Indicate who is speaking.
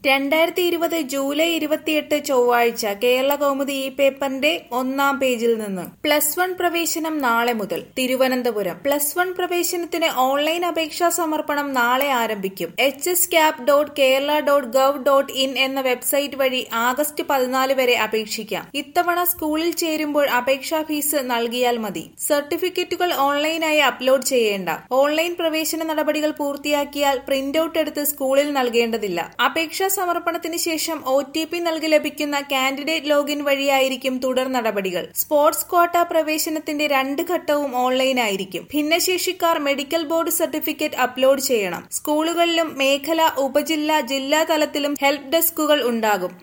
Speaker 1: രണ്ടായിരത്തി ഇരുപത് ജൂലൈ ഇരുപത്തിയെട്ട് ചൊവ്വാഴ്ച കേരള കൗമുദി ഈ പേപ്പറിന്റെ ഒന്നാം പേജിൽ നിന്ന് പ്ലസ് വൺ പ്രവേശനം നാളെ മുതൽ തിരുവനന്തപുരം പ്ലസ് വൺ പ്രവേശനത്തിന് ഓൺലൈൻ അപേക്ഷാ സമർപ്പണം നാളെ ആരംഭിക്കും H S cap dot Kerala dot gov dot in എന്ന വെബ്സൈറ്റ് വഴി ആഗസ്റ്റ് പതിനാല് വരെ അപേക്ഷിക്കാം ഇത്തവണ സ്കൂളിൽ ചേരുമ്പോൾ അപേക്ഷാ ഫീസ് നൽകിയാൽ മതി സർട്ടിഫിക്കറ്റുകൾ ഓൺലൈനായി അപ്ലോഡ് ചെയ്യേണ്ട ഓൺലൈൻ പ്രവേശന നടപടികൾ പൂർത്തിയാക്കിയാൽ പ്രിന്റ് ഔട്ട് എടുത്ത് സ്കൂളിൽ നൽകേണ്ടതില്ല അപേക്ഷാ സമർപ്പണത്തിന് ശേഷം ഒ ടി പി നൽകി ലഭിക്കുന്ന കാൻഡിഡേറ്റ് ലോഗിൻ വഴിയായിരിക്കും തുടർ നടപടികൾ സ്പോർട്സ് ക്വാട്ട പ്രവേശനത്തിന്റെ രണ്ട് ഘട്ടവും ഓൺലൈനായിരിക്കും ഭിന്നശേഷിക്കാർ മെഡിക്കൽ ബോർഡ് സർട്ടിഫിക്കറ്റ് അപ്ലോഡ് ചെയ്യണം സ്കൂളുകളിലും മേഖല ഉപജില്ല ജില്ലാ തലത്തിലും ഹെൽപ്പ് ഡെസ്കുകൾ ഉണ്ടാകും